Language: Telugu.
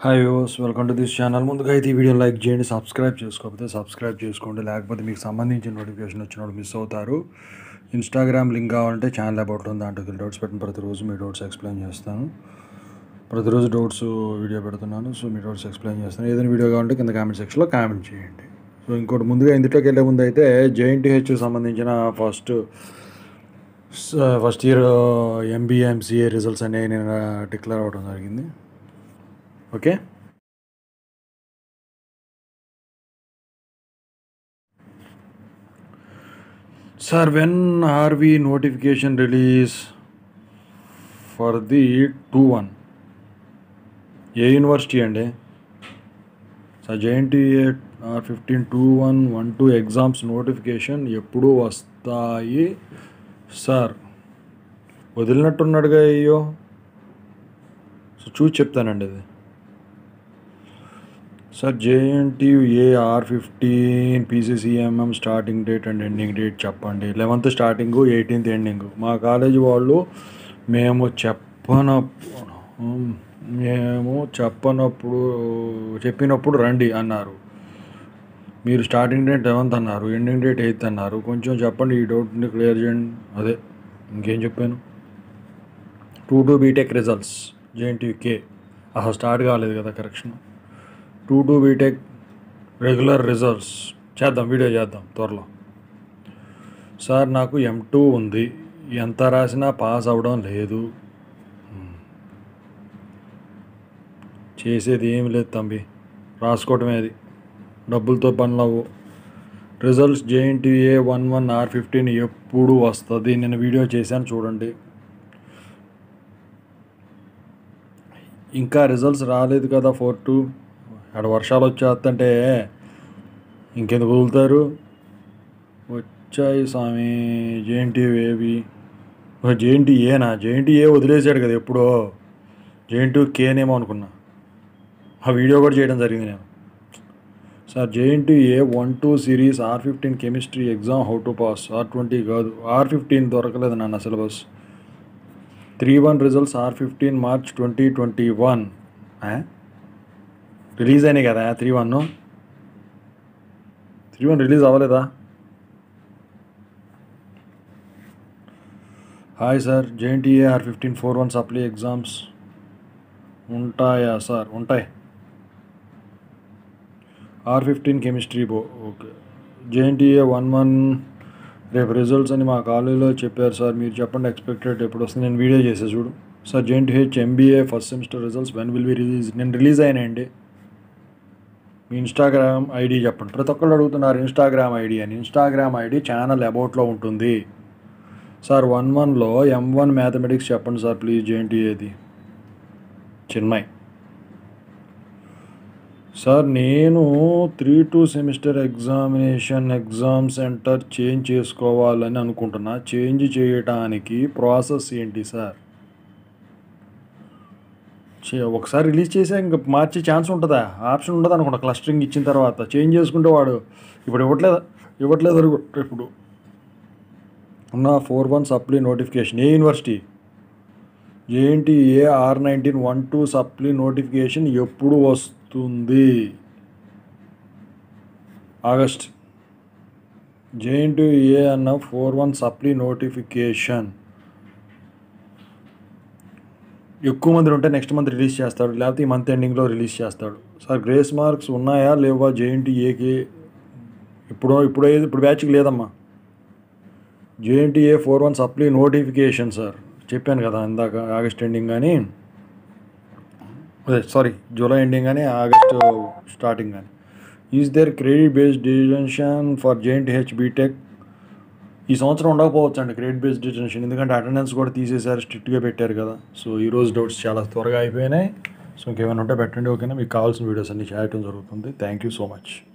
hi viewers welcome to this channel ముందుగా అయితే ఈ వీడియో లైక్ చేయండి సబ్స్క్రైబ్ చేసుకోకపోతే సబ్స్క్రైబ్ చేసుకోండి లేకపోతే మీకు సంబంధించిన నోటిఫికేషన్ వచ్చినప్పుడు మిస్ అవుతారు ఇన్స్టాగ్రామ్ లింక్ కావాలంటే ఛానల్ అబౌట్ ఉంది దాంట్లో డౌట్స్ పెట్టిన ప్రతిరోజు మీ డౌట్స్ ఎక్స్ప్లెయిన్ చేస్తాను ప్రతిరోజు డౌట్స్ వీడియో పెడుతున్నాను సో మీ డౌట్స్ ఎక్స్ప్లెయిన్ చేస్తాను ఏదైనా వీడియో కావాలంటే కింద కామెంట్ సెక్షన్లో కామెంట్ చేయండి సో ఇంకోటి ముందుగా ఇందులోకి వెళ్ళే ముందు అయితే జేఎన్టీహెచ్ సంబంధించిన first first year MBA MCA results అనేవి నేను డిక్లేర్ అవ్వడం జరిగింది okay sir when are we notification release for the two one A university అండి sir JNTUA R fifteen two one one two exams notification ఎప్పుడు వస్తాయి సార్ వదిలినట్టున్నాడుగా అయ్యో సో చూసి చెప్తానండి అది sir JNTU A R fifteen పీసీసీఎంఎం starting date and ending date చెప్పండి లెవెంత్ స్టార్టింగ్ ఎయిటీన్త్ ఎండింగ్ మా కాలేజీ వాళ్ళు మేము చెప్పనప్పుడు మేము చెప్పనప్పుడు చెప్పినప్పుడు రండి అన్నారు మీరు స్టార్టింగ్ డేట్ లెవెంత్ అన్నారు ఎండింగ్ డేట్ ఎయిత్ అన్నారు కొంచెం చెప్పండి ఈ డౌట్ని క్లియర్ చేయండి అదే ఇంకేం చెప్పాను two two B Tech results JNTU కే అసలు స్టార్ట్ కాలేదు కదా correction two two B Tech regular results చేద్దాం వీడియో చేద్దాం త్వరలో సార్ నాకు ఎం టూ ఉంది ఎంత రాసినా పాస్ అవ్వడం లేదు చేసేది ఏమి లేదు తంబి రాసుకోవటమే అది డబ్బులతో పనులు అవ్వు results JNTUA one one R fifteen ఎప్పుడు వస్తుంది నేను వీడియో చేశాను చూడండి ఇంకా రిజల్ట్స్ రాలేదు కదా ఫోర్ టూ అక్కడ వర్షాలు వచ్చేస్తుంటే ఇంకెందుకు వదులుతారు వచ్చాయి స్వామి జేఎన్టీ ఏవి జేఎన్టీ ఏనా జేఎన్టీ ఏ వదిలేశాడు కదా ఎప్పుడో జేఎన్టీ కేనేమో అనుకున్నా ఆ వీడియో కూడా చేయడం జరిగింది నేను sir JNTU A one two series R fifteen chemistry exam how to pass R twenty కాదు ఆర్ ఫిఫ్టీన్ దొరకలేదు నాన్న syllabus three one results R fifteen March twenty twenty one release అయినాయి కదా three one three one release అవ్వలేదా hi sir JNTUA R fifteen four one supply exams ఉంటాయా సార్ ఉంటాయి ఆర్ ఫిఫ్టీన్ కెమిస్ట్రీ బో ఓకే జేఎన్టీఏ వన్ వన్ రేపు రిజల్ట్స్ అని మా కాలేజీలో చెప్పారు సార్ మీరు చెప్పండి ఎక్స్పెక్టెడ్ ఎప్పుడు వస్తుంది నేను వీడియో చేసా చూడు sir JNTUH MBA first semester results when will be release నేను రిలీజ్ అయినాయండి మీ ఇన్స్టాగ్రామ్ ఐడి చెప్పండి ప్రతి ఒక్కళ్ళు అడుగుతున్నారు ఇన్స్టాగ్రామ్ ఐడి అని ఇన్స్టాగ్రామ్ ఐడి ఛానల్ అబౌట్లో ఉంటుంది సార్ వన్ వన్లో ఎం వన్ మ్యాథమెటిక్స్ చెప్పండి సార్ ప్లీజ్ జేఎన్టీఏది చిన్మయ్ సార్ నేను three two semester examination exam center change చేసుకోవాలని అనుకుంటున్నా చేంజ్ చేయడానికి ప్రాసెస్ ఏంటి సార్ చే- ఒకసారి రిలీజ్ చేసే ఇంకా మార్చే ఛాన్స్ ఉంటుందా ఆప్షన్ ఉండదు అనుకుంటా క్లస్టరింగ్ ఇచ్చిన తర్వాత చేంజ్ చేసుకుంటే వాడు ఇప్పుడు ఇవ్వట్లేదు ఇవ్వట్లేదు అనుకుంటా ఇప్పుడు ఉన్న four one supply notification A university JNTU A R nineteen one two supply notification ఎప్పుడు వస్తుంది ఆగస్ట్ జేఎన్టీ ఏ అన్న ఫోర్ వన్ సప్లీ నోటిఫికేషన్ ఎక్కువ మంది ఉంటే నెక్స్ట్ మంత్ రిలీజ్ చేస్తాడు లేకపోతే ఈ మంత్ ఎండింగ్లో రిలీజ్ చేస్తాడు సార్ గ్రేస్ మార్క్స్ ఉన్నాయా లేవా జేఎన్టీ ఏకి ఇప్పుడు ఇప్పుడు ఇప్పుడు బ్యాచ్కి లేదమ్మా JNTU A four one supply notification sir చెప్పాను కదా ఇందాక ఆగస్ట్ ఎండింగ్ కానీ అదే సారీ జూలై ఎండింగ్ కానీ ఆగస్ట్ స్టార్టింగ్ కానీ is there credit based detention for JNTUH B Tech ఈ సంవత్సరం ఉండకపోవచ్చు అండి క్రెడిట్ బేస్డ్ డిటెన్షన్ ఎందుకంటే అటెండెన్స్ కూడా తీసేశారు స్ట్రిక్ట్గా పెట్టారు కదా సో ఈ రోజు డౌట్స్ చాలా త్వరగా అయిపోయినాయి సో ఇంకేమైనా ఉంటే పెట్టండి ఓకేనా మీకు కావాల్సిన వీడియోస్ అన్ని చేయటం జరుగుతుంది థ్యాంక్ యూ సో మచ్